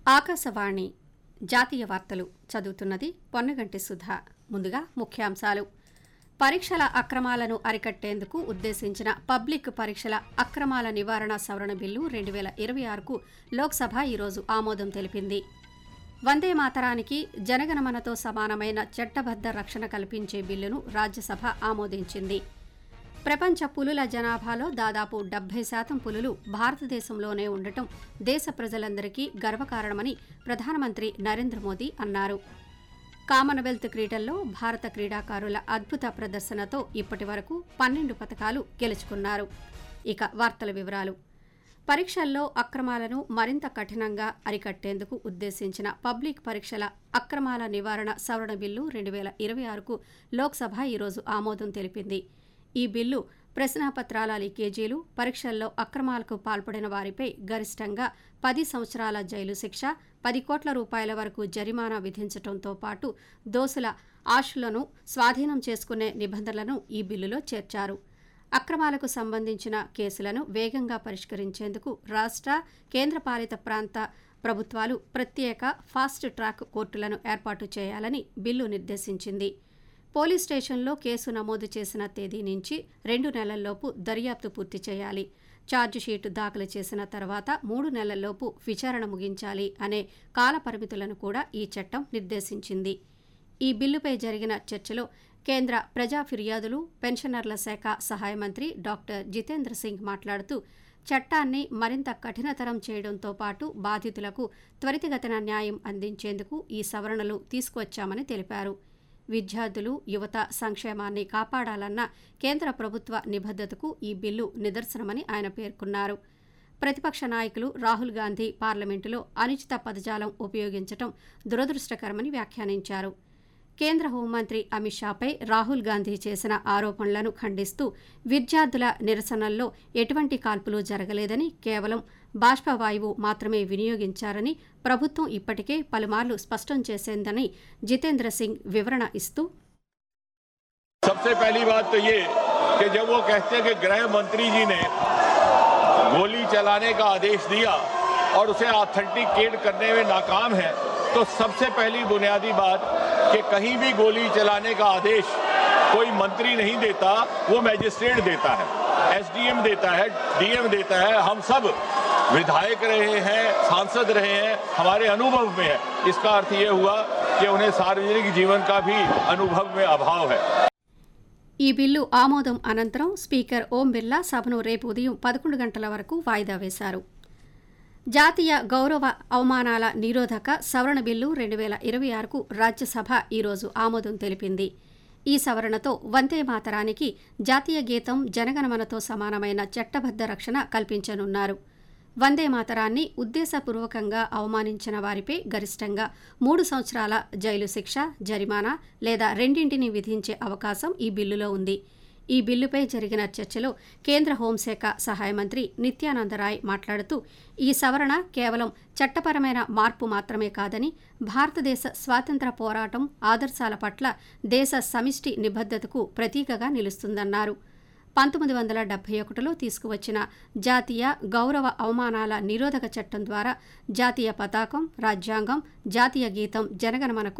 ఆకాశవాణి జాతీయ వార్తలు చదువుతున్నది పొన్నగంటి సుధా ముందుగా ముఖ్యాంశాలు పరీక్షల అక్రమాలను అరికట్టేందుకు ఉద్దేశించిన పబ్లిక్ పరీక్షల అక్రమాల నివారణ సవరణ బిల్లు రెండు వేల ఇరవై ఆరుకు లోక్సభ ఈరోజు ఆమోదం తెలిపింది వందే మాతరానికి జనగణమనతో సమానమైన చట్టబద్ద రక్షణ కల్పించే బిల్లును రాజ్యసభ ఆమోదించింది ప్రపంచ పులుల జనాభాలో దాదాపు డెబ్బై శాతం పులులు భారతదేశంలోనే ఉండటం దేశ ప్రజలందరికీ గర్వకారణమని ప్రధానమంత్రి నరేంద్ర మోదీ అన్నారు కామన్వెల్త్ క్రీడల్లో భారత క్రీడాకారుల అద్భుత ప్రదర్శనతో ఇప్పటి వరకు పన్నెండు పథకాలు గెలుచుకున్నారు ఇక వార్తల వివరాలు పరీక్షల్లో అక్రమాలను మరింత కఠినంగా అరికట్టేందుకు ఉద్దేశించిన పబ్లిక్ పరీక్షల అక్రమాల నివారణ సవరణ బిల్లు రెండు వేల ఇరవై ఆరుకు లోక్సభ ఈరోజు ఆమోదం తెలిపింది ఈ బిల్లు ప్రశ్నాపత్రాల లీకేజీలు పరీక్షల్లో అక్రమాలకు పాల్పడిన వారిపై గరిష్టంగా పది సంవత్సరాల జైలు శిక్ష పది కోట్ల రూపాయల వరకు జరిమానా విధించడంతో పాటు దోషుల ఆశులను స్వాధీనం చేసుకునే నిబంధనలను ఈ బిల్లులో చేర్చారు అక్రమాలకు సంబంధించిన కేసులను వేగంగా పరిష్కరించేందుకు రాష్ట్ర కేంద్రపాలిత ప్రాంత ప్రభుత్వాలు ప్రత్యేక ఫాస్ట్ ట్రాక్ కోర్టులను ఏర్పాటు చేయాలని బిల్లు నిర్దేశించింది పోలీస్ స్టేషన్లో కేసు నమోదు చేసిన తేదీ నుంచి రెండు నెలల్లోపు దర్యాప్తు పూర్తి చేయాలి ఛార్జిషీటు దాఖలు చేసిన తర్వాత మూడు నెలల్లోపు విచారణ ముగించాలి అనే కాల పరిమితులను కూడా ఈ చట్టం నిర్దేశించింది ఈ బిల్లుపై జరిగిన చర్చలో కేంద్ర ప్రజా ఫిర్యాదులు పెన్షనర్ల శాఖ సహాయ మంత్రి డాక్టర్ జితేంద్ర సింగ్ మాట్లాడుతూ చట్టాన్ని మరింత కఠినతరం చేయడంతో పాటు బాధితులకు త్వరితగతిన న్యాయం అందించేందుకు ఈ సవరణలు తీసుకువచ్చామని తెలిపారు విద్యార్థులు యువత సంక్షేమాన్ని కాపాడాలన్న కేంద్ర ప్రభుత్వ నిబద్ధతకు ఈ బిల్లు నిదర్శనమని ఆయన పేర్కొన్నారు ప్రతిపక్ష నాయకులు రాహుల్ గాంధీ పార్లమెంటులో అనుచిత పదజాలం ఉపయోగించడం దురదృష్టకరమని వ్యాఖ్యానించారు కేంద్ర హోంమంత్రి అమిత్ షాపై రాహుల్ గాంధీ చేసిన ఆరోపణలను ఖండిస్తూ విద్యార్థుల నిరసనల్లో ఎటువంటి కాల్పులు జరగలేదని కేవలం బాష్పవాయువు మాత్రమే వినియోగించారని ప్రభుత్వం ఇప్పటికే పలుమార్లు స్పష్టం చేసిందని జితేంద్ర సింగ్ వివరణ ఇస్తూ सबसे पहली बात तो ये कि जब वो कहते हैं कि गृह मंत्री जी ने गोली चलाने का आदेश दिया और उसे ऑथेंटिकेट करने में नाकाम है तो सबसे पहली बुनियादी बात कि कहीं भी गोली चलाने का आदेश कोई मंत्री नहीं देता वो मैजिस्ट्रेट देता है एसडीएम देता है डीएम देता है हम सब विधायक रहे हैं सांसद रहे हैं हमारे अनुभव में है इसका अर्थ ये हुआ कि उन्हें सार्वजनिक जीवन का भी अनुभव में अभाव है ఈ బిల్లు ఆమోదం అనంతరం స్పీకర్ ఓం బిర్లా సభను రేపు ఉదయం పదకొండు గంటల వరకు వాయిదా వేశారు జాతీయ గౌరవ అవమానాల నిరోధక సవరణ బిల్లు రెండు వేల ఇరవై ఆరుకు రాజ్యసభ ఈరోజు ఆమోదం తెలిపింది ఈ సవరణతో వందే మాతరానికి జాతీయ గీతం జనగణమనతో సమానమైన చట్టబద్ద రక్షణ కల్పించనున్నారు వందే మాతరాన్ని ఉద్దేశపూర్వకంగా అవమానించిన వారిపై గరిష్టంగా మూడు సంవత్సరాల జైలు శిక్ష జరిమానా లేదా రెండింటిని విధించే అవకాశం ఈ బిల్లులో ఉంది ఈ బిల్లుపై జరిగిన చర్చలో కేంద్ర హోంశాఖ సహాయ మంత్రి నిత్యానందరాయ్ మాట్లాడుతూ ఈ సవరణ కేవలం చట్టపరమైన మార్పు మాత్రమే కాదని భారతదేశ స్వాతంత్ర పోరాటం ఆదర్శాల పట్ల దేశ సమిష్టి నిబద్ధతకు ప్రతీకగా నిలుస్తుందన్నారు పంతొమ్మిది వందల డెబ్బై ఒకటిలో తీసుకువచ్చిన జాతీయ గౌరవ అవమానాల నిరోధక చట్టం ద్వారా జాతీయ పతాకం రాజ్యాంగం జాతీయ గీతం జనగణమనకు